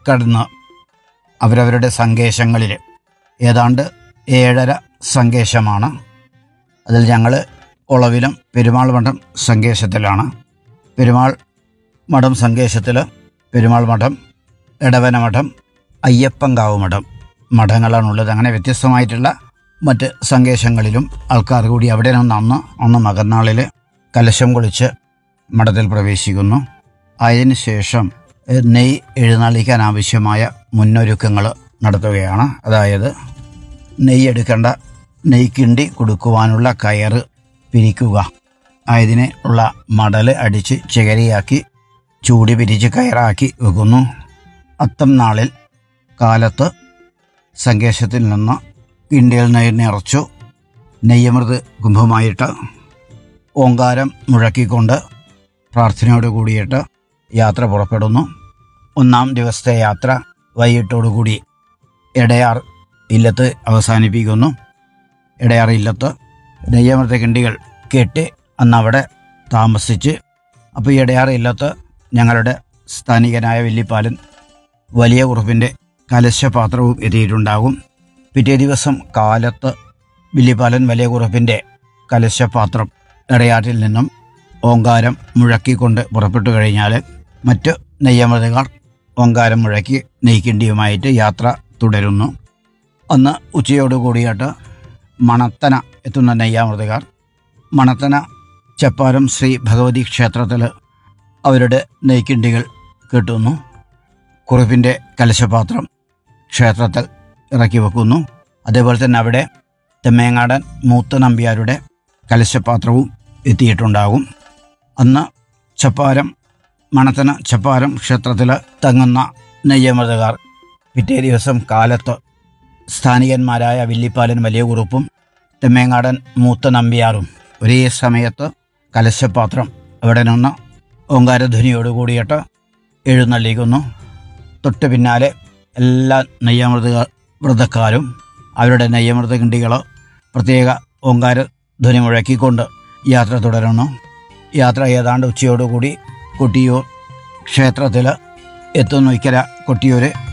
കടന്ന് അവരവരുടെ സങ്കേശങ്ങളിൽ ഏതാണ്ട് ഏഴര സങ്കേശമാണ് അതിൽ ഞങ്ങൾ ഒളവിലും പെരുമാൾ മഠം സങ്കേശത്തിലാണ് പെരുമാൾ മഠം സങ്കേശത്തിൽ പെരുമാൾ മഠം എടവന മഠം അയ്യപ്പങ്കാവ് മഠം മഠങ്ങളാണുള്ളത് അങ്ങനെ വ്യത്യസ്തമായിട്ടുള്ള മറ്റ് സങ്കേശങ്ങളിലും ആൾക്കാർ കൂടി അവിടെ നിന്ന് അന്ന് അന്ന് മകന്നാളിൽ കലശം കുളിച്ച് മഠത്തിൽ പ്രവേശിക്കുന്നു അതിന് ശേഷം ഏഹ്, നെയ് എഴുന്നള്ളിക്കാൻ ആവശ്യമായ മുന്നൊരുക്കങ്ങൾ നടത്തുകയാണ് അതായത് നെയ്യ് എടുക്കേണ്ട നെയ്ക്കിണ്ടി കൊടുക്കുവാനുള്ള കയറ് പിരിക്കുക അതിന് ഉള്ള മടൽ അടിച്ച് ചകരിയാക്കി ചൂടി പിരിച്ച് കയറാക്കി വെക്കുന്നു അത്തം നാളിൽ കാലത്ത് സങ്കേശത്തിൽ നിന്ന് കിണ്ടിയിൽ നെയ്യ് നിറച്ചു നെയ്യമൃത് കുംഭമായിട്ട് ഓങ്കാരം മുഴക്കിക്കൊണ്ട് പ്രാർത്ഥനയോട് കൂടിയിട്ട് യാത്ര പുറപ്പെടുന്നു ഒന്നാം ദിവസത്തെ യാത്ര വൈകിട്ടോടുകൂടി എടയാർ ഇല്ലത്ത് അവസാനിപ്പിക്കുന്നു എടയാർ ഇല്ലത്ത് നെയ്യമൃത കിണ്ടികൾ കെട്ടി അന്ന് അവിടെ താമസിച്ച് അപ്പോൾ ഈ എടയാർ ഇല്ലത്ത് ഞങ്ങളുടെ സ്ഥാനികനായ വില്ലിപ്പാലൻ വലിയ കുറുപ്പിൻ്റെ കലശപാത്രവും എത്തിയിട്ടുണ്ടാകും പിറ്റേ ദിവസം കാലത്ത് വില്ലിപ്പാലൻ വലിയ കുറുപ്പിൻ്റെ കലശപാത്രം എടയാറ്റിൽ നിന്നും ഓങ്കാരം മുഴക്കിക്കൊണ്ട് പുറപ്പെട്ടു കഴിഞ്ഞാൽ മറ്റ് നെയ്യമൃതകാർ ഓങ്കാരം മുഴക്കി നെയ്ക്കിണ്ടിയുമായിട്ട് യാത്ര തുടരുന്നു അന്ന് ഉച്ചയോട് കൂടിയിട്ട് മണത്തന എത്തുന്ന നെയ്യാമൃതകാർ മണത്തന ചപ്പാരം ശ്രീ ഭഗവതി ക്ഷേത്രത്തിൽ അവരുടെ നെയ്ക്കിണ്ടികൾ കെട്ടുന്നു കുറിപ്പിൻ്റെ കലശപാത്രം ക്ഷേത്രത്തിൽ ഇറക്കി വെക്കുന്നു അതേപോലെ തന്നെ അവിടെ തെമ്മേങ്ങാടൻ മൂത്ത നമ്പ്യാരുടെ കലശപാത്രവും എത്തിയിട്ടുണ്ടാകും അന്ന് ചപ്പാരം മണത്തന ചപ്പാരം ക്ഷേത്രത്തിൽ തങ്ങുന്ന നെയ്യമൃതകാർ പിറ്റേ ദിവസം കാലത്ത് സ്ഥാനികന്മാരായ വില്ലിപ്പാലൻ വലിയ കുറുപ്പും തെമ്മേങ്ങാടൻ മൂത്ത നമ്പ്യാറും ഒരേ സമയത്ത് കലശപാത്രം അവിടെ നിന്ന് ഓങ്കാരധ്വനിയോട് കൂടിയിട്ട് എഴുന്നള്ളിക്കുന്നു തൊട്ട് പിന്നാലെ എല്ലാ നെയ്യമൃത വ്രതക്കാരും അവരുടെ നെയ്യമൃത കിണ്ടികൾ പ്രത്യേക ഓങ്കാര ധ്വനി മുഴക്കിക്കൊണ്ട് യാത്ര തുടരുന്നു യാത്ര ഏതാണ്ട് ഉച്ചയോടുകൂടി കൊട്ടിയൂർ ക്ഷേത്രത്തിൽ എത്തുന്നു ഇക്കര കൊട്ടിയൂർ